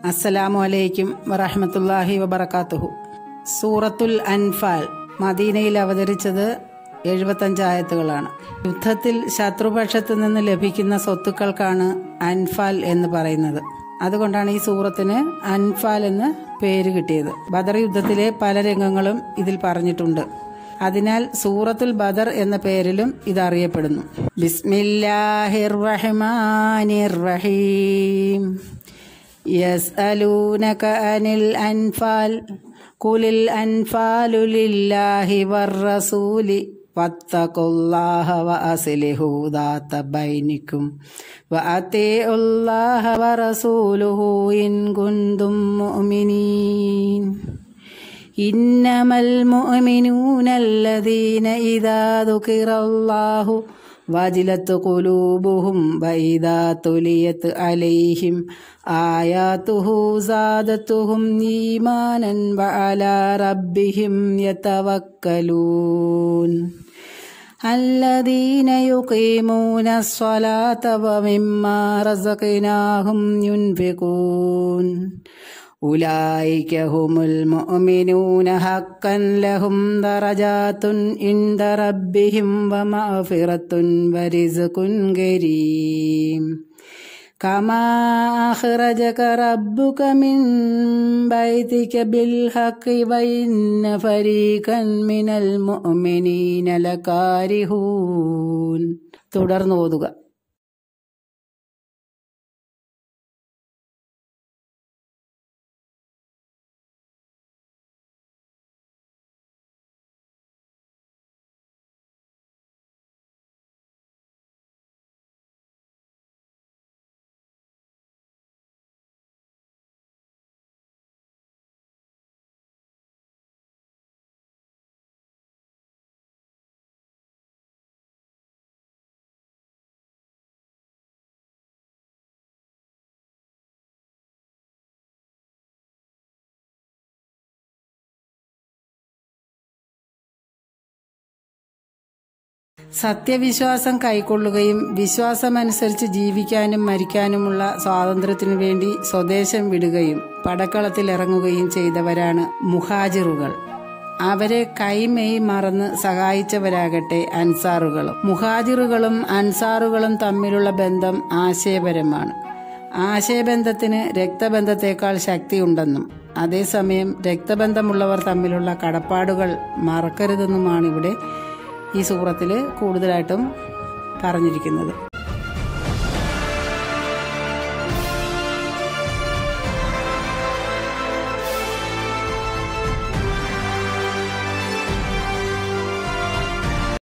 അസ്സലാമു അലൈക്കും വറഹമത്തല്ലാഹി വബർക്കാത്തുഹു സൂറത്തുൽ അൻഫാൽ മദീനയിൽ അവതരിച്ചത് എഴുപത്തഞ്ച് ആയത്തുകളാണ് യുദ്ധത്തിൽ ശത്രുപക്ഷത്തു നിന്ന് ലഭിക്കുന്ന സ്വത്തുക്കൾക്കാണ് അൻഫാൽ എന്ന് പറയുന്നത് അതുകൊണ്ടാണ് ഈ സൂറത്തിന് അൻഫാൽ എന്ന് പേര് കിട്ടിയത് ബദർ യുദ്ധത്തിലെ പല രംഗങ്ങളും ഇതിൽ പറഞ്ഞിട്ടുണ്ട് അതിനാൽ സൂറത്തുൽ ബദർ എന്ന പേരിലും ഇത് അറിയപ്പെടുന്നു ബിസ്മില്ലാഹിർ റഹ്മാനിർ റഹീം يسألونك عن الأنفال قل الأنفال لله والرسول واتقوا الله وأصلحوا ذات بينكم وأطيعوا الله ورسوله إن كنتم مؤمنين إنما المؤمنون الذين إذا ذكر الله وجلت قلوبهم وإذا تليت عليهم آياته زادتهم إيمانا وعلى ربهم يتوكلون الذين يقيمون الصلاة ومما رزقناهم ينفقون أولئك هم المؤمنون حقا لهم درجات عند ربهم ومغفرة ورزق كريم كما أخرجك ربك من بيتك بالحق وإن فريقا من المؤمنين لكارهون തുടർന്ന് ഓതുക സത്യവിശ്വാസം കൈക്കൊള്ളുകയും വിശ്വാസമനുസരിച്ച് ജീവിക്കാനും മരിക്കാനുമുള്ള സ്വാതന്ത്ര്യത്തിനു വേണ്ടി സ്വദേശം വിടുകയും പടക്കളത്തിൽ ഇറങ്ങുകയും ചെയ്തവരാണ് മുഹാജിറുകൾ അവരെ കൈമെയ് മറന്ന് സഹായിച്ചവരാകട്ടെ അൻസാറുകളും മുഹാജിറുകളും അൻസാറുകളും തമ്മിലുള്ള ബന്ധം ആശയപരമാണ് ആശയബന്ധത്തിന് രക്തബന്ധത്തേക്കാൾ ശക്തിയുണ്ടെന്നും അതേസമയം രക്തബന്ധമുള്ളവർ തമ്മിലുള്ള കടപ്പാടുകൾ മറക്കരുതെന്നുമാണ് ഇവിടെ ഈ സൂറത്തിൽ കൂടുതലായിട്ടും പറഞ്ഞിരിക്കുന്നത്